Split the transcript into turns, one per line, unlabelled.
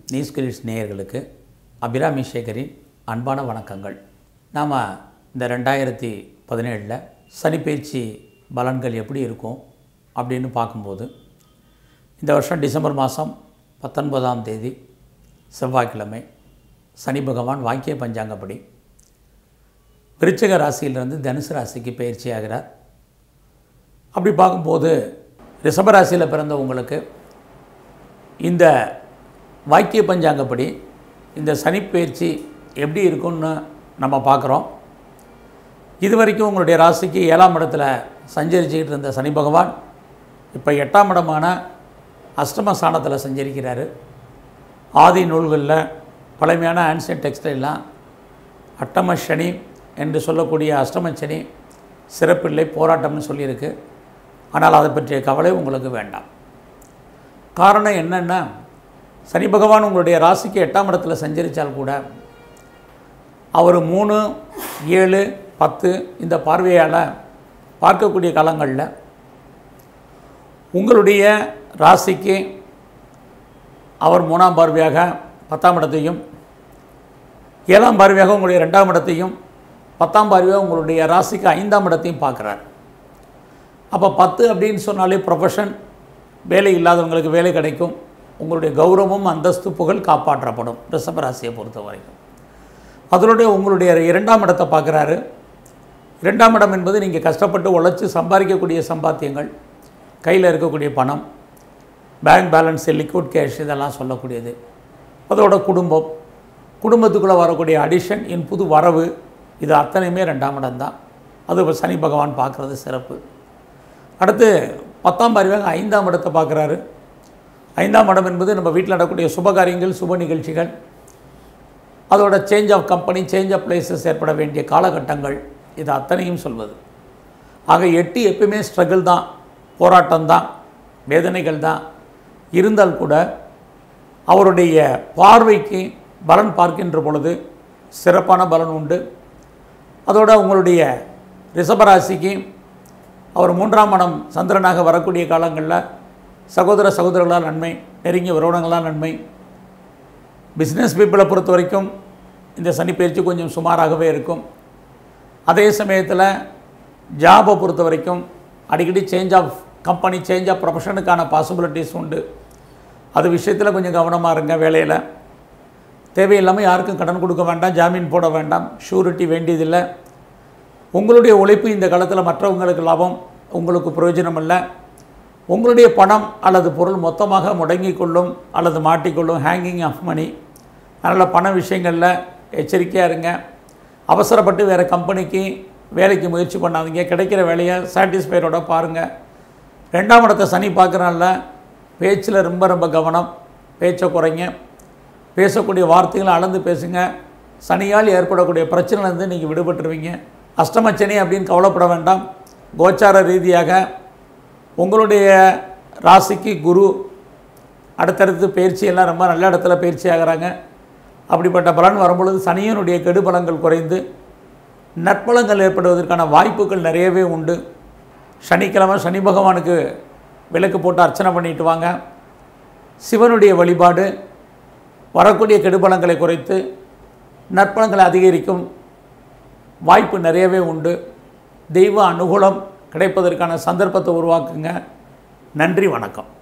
news grids நேயர்களுக்கு அபிராமி சேகரின் அன்பான வணக்கங்கள் நாம் இந்த ரெண்டாயிரத்தி பதினேழில் சனிப்பயிற்சி பலன்கள் எப்படி இருக்கும் அப்படின்னு பார்க்கும்போது இந்த வருஷம் டிசம்பர் மாதம் பத்தொன்பதாம் தேதி செவ்வாய்க்கிழமை சனி பகவான் வாக்கிய பஞ்சாங்கப்படி விருச்சிக ராசியிலிருந்து தனுசு ராசிக்கு பயிற்சி ஆகிறார் அப்படி பார்க்கும்போது ரிஷபராசியில் பிறந்த உங்களுக்கு இந்த வாக்கிய பஞ்சாங்கப்படி இந்த சனிப்பெயர்ச்சி எப்படி இருக்கும்னு நம்ம பார்க்குறோம் இது வரைக்கும் உங்களுடைய ராசிக்கு ஏழாம் இடத்துல சஞ்சரிச்சுக்கிட்டு இருந்த சனி பகவான் இப்போ எட்டாம் இடமான அஷ்டம ஸ்தானத்தில் சஞ்சரிக்கிறாரு ஆதி நூல்களில் பழமையான ஆன்சியன் டெக்ஸ்டைல்லாம் அட்டம சனி என்று சொல்லக்கூடிய அஷ்டம சனி சிறப்பில்லை போராட்டம்னு சொல்லியிருக்கு ஆனால் அதை பற்றிய கவலை உங்களுக்கு வேண்டாம் காரணம் என்னென்னா சனி பகவான் உங்களுடைய ராசிக்கு எட்டாம் இடத்துல சஞ்சரித்தால் கூட அவர் மூணு ஏழு பத்து இந்த பார்வையால் பார்க்கக்கூடிய காலங்களில் உங்களுடைய ராசிக்கு அவர் மூணாம் பார்வையாக பத்தாம் இடத்தையும் ஏழாம் பார்வையாக உங்களுடைய ரெண்டாம் இடத்தையும் பத்தாம் பார்வையாக உங்களுடைய ராசிக்கு ஐந்தாம் இடத்தையும் பார்க்குறார் அப்போ பத்து அப்படின்னு சொன்னாலே ப்ரொஃபஷன் வேலை இல்லாதவங்களுக்கு வேலை கிடைக்கும் உங்களுடைய கௌரவம் அந்தஸ்து புகழ் காப்பாற்றப்படும் ரிஷபராசியை பொறுத்த வரைக்கும் அதனுடைய உங்களுடைய இரண்டாம் இடத்தை பார்க்குறாரு இரண்டாம் இடம் என்பது நீங்கள் கஷ்டப்பட்டு உழைச்சி சம்பாதிக்கக்கூடிய சம்பாத்தியங்கள் கையில் இருக்கக்கூடிய பணம் பேங்க் பேலன்ஸ் லிக்விட் கேஷ் இதெல்லாம் சொல்லக்கூடியது அதோட குடும்பம் குடும்பத்துக்குள்ளே வரக்கூடிய அடிஷன் என் புது வரவு இது அத்தனையுமே ரெண்டாம் இடம் தான் அது சனி பகவான் பார்க்குறது சிறப்பு அடுத்து பத்தாம் பார்வையாக ஐந்தாம் இடத்தை பார்க்குறாரு ஐந்தாம் இடம் என்பது நம்ம வீட்டில் நடக்கக்கூடிய சுபகாரியங்கள் சுப நிகழ்ச்சிகள் அதோட change of company change of places ஏற்பட வேண்டிய காலகட்டங்கள் இது அத்தனையும் சொல்வது ஆக எட்டு எப்பயுமே ஸ்ட்ரகிள் தான் போராட்டம் தான் வேதனைகள் தான் இருந்தால் கூட அவருடைய பார்வைக்கு பலன் பார்க்கின்ற பொழுது சிறப்பான பலன் உண்டு அதோட உங்களுடைய ரிஷபராசிக்கு அவர் மூன்றாம் மனம் சந்திரனாக வரக்கூடிய காலங்களில் சகோதர சகோதரர்களால் நன்மை நெருங்கிய உறவினங்களால் நன்மை பிஸ்னஸ் பீப்புளை பொறுத்த வரைக்கும் இந்த சனி பயிற்சி கொஞ்சம் சுமாராகவே இருக்கும் அதே சமயத்தில் ஜாபை பொறுத்த வரைக்கும் அடிக்கடி change of company change of ப்ரொஃபஷனுக்கான பாசிபிலிட்டிஸ் உண்டு அது விஷயத்தில் கொஞ்சம் கவனமாக இருங்க வேலையில் தேவையில்லாமல் யாருக்கும் கடன் கொடுக்க வேண்டாம் ஜாமீன் போட வேண்டாம் ஷூரிட்டி வேண்டியதில்லை உங்களுடைய உழைப்பு இந்த காலத்தில் மற்றவங்களுக்கு லாபம் உங்களுக்கு பிரயோஜனம் இல்லை உங்களுடைய பணம் அல்லது பொருள் மொத்தமாக முடங்கிக் கொள்ளும் அல்லது மாட்டிக்கொள்ளும் ஹேங்கிங் ஆஃப் மணி அதனால் பண விஷயங்களில் எச்சரிக்கையாக இருங்க அவசரப்பட்டு வேறு கம்பெனிக்கு வேலைக்கு முயற்சி பண்ணாதீங்க கிடைக்கிற வேலையை சாட்டிஸ்ஃபைடோட பாருங்கள் ரெண்டாம் இடத்தை சனி பார்க்குறனால பேச்சில் ரொம்ப ரொம்ப கவனம் பேச்சை குறைங்க பேசக்கூடிய வார்த்தைகளை அளந்து பேசுங்க சனியால் ஏற்படக்கூடிய பிரச்சனைலேருந்து நீங்கள் விடுபட்டுருவீங்க அஷ்டமச்சனி அப்படின்னு கவலைப்பட வேண்டாம் கோச்சார ரீதியாக உங்களுடைய ராசிக்கு குரு அடுத்தடுத்து பயிற்சியெல்லாம் ரொம்ப நல்ல இடத்துல பயிற்சி ஆகிறாங்க அப்படிப்பட்ட பலன் வரும்பொழுது சனியனுடைய கெடுபலங்கள் குறைந்து நற்பலங்கள் ஏற்படுவதற்கான வாய்ப்புகள் நிறையவே உண்டு சனிக்கிழமை சனி பகவானுக்கு விளக்கு போட்டு அர்ச்சனை பண்ணிட்டு வாங்க சிவனுடைய வழிபாடு வரக்கூடிய கெடுபலங்களை குறைத்து நற்பலங்களை அதிகரிக்கும் வாய்ப்பு நிறையவே உண்டு தெய்வ அனுகூலம் கிடைப்பதற்கான சந்தர்ப்பத்தை உருவாக்குங்க நன்றி வணக்கம்